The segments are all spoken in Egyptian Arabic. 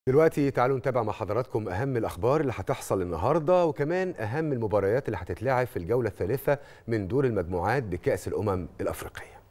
دلوقتي تعالوا نتابع مع حضراتكم أهم الأخبار اللي هتحصل النهاردة وكمان أهم المباريات اللي هتتلعب في الجولة الثالثة من دور المجموعات بكأس الأمم الأفريقية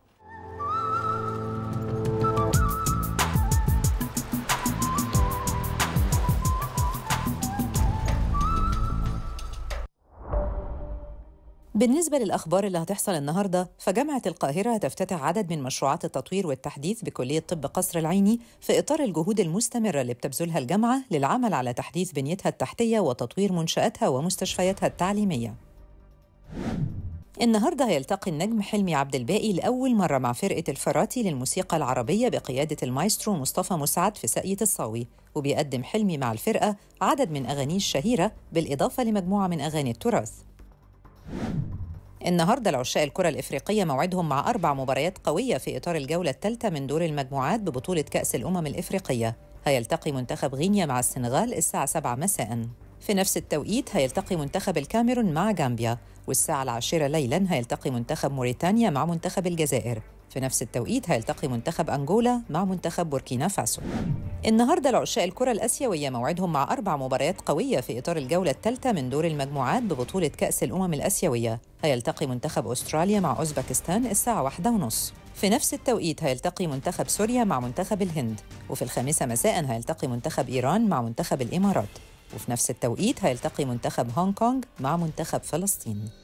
بالنسبة للأخبار اللي هتحصل النهاردة فجامعة القاهرة هتفتتح عدد من مشروعات التطوير والتحديث بكلية طب قصر العيني في إطار الجهود المستمرة اللي بتبذلها الجامعة للعمل على تحديث بنيتها التحتية وتطوير منشآتها ومستشفياتها التعليمية النهارده هيلتقي النجم حلمي عبد الباقي لأول مرة مع فرقة الفراتي للموسيقى العربية بقيادة المايسترو مصطفى مسعد في ساقية الصاوي وبيقدم حلمي مع الفرقة عدد من أغانيه الشهيرة بالإضافة لمجموعة من أغاني التراث النهارده العشاء الكرة الإفريقية موعدهم مع أربع مباريات قوية في إطار الجولة الثالثة من دور المجموعات ببطولة كأس الأمم الإفريقية هيلتقي منتخب غينيا مع السنغال الساعة 7 مساء في نفس التوقيت هيلتقي منتخب الكاميرون مع جامبيا والساعة العاشرة ليلا هيلتقي منتخب موريتانيا مع منتخب الجزائر في نفس التوقيت هيلتقي منتخب أنغولا مع منتخب بوركينا فاسو النهارده العشاء الكرة الآسيوية موعدهم مع أربع مباريات قوية في إطار الجولة الثالثة من دور المجموعات ببطولة كأس الأمم الآسيوية هيلتقي منتخب أستراليا مع أوزبكستان الساعة واحدة ونص في نفس التوقيت هيلتقي منتخب سوريا مع منتخب الهند وفي الخامسة مساء هيلتقي منتخب إيران مع منتخب الإمارات وفي نفس التوقيت هيلتقي منتخب هونغ كونغ مع منتخب فلسطين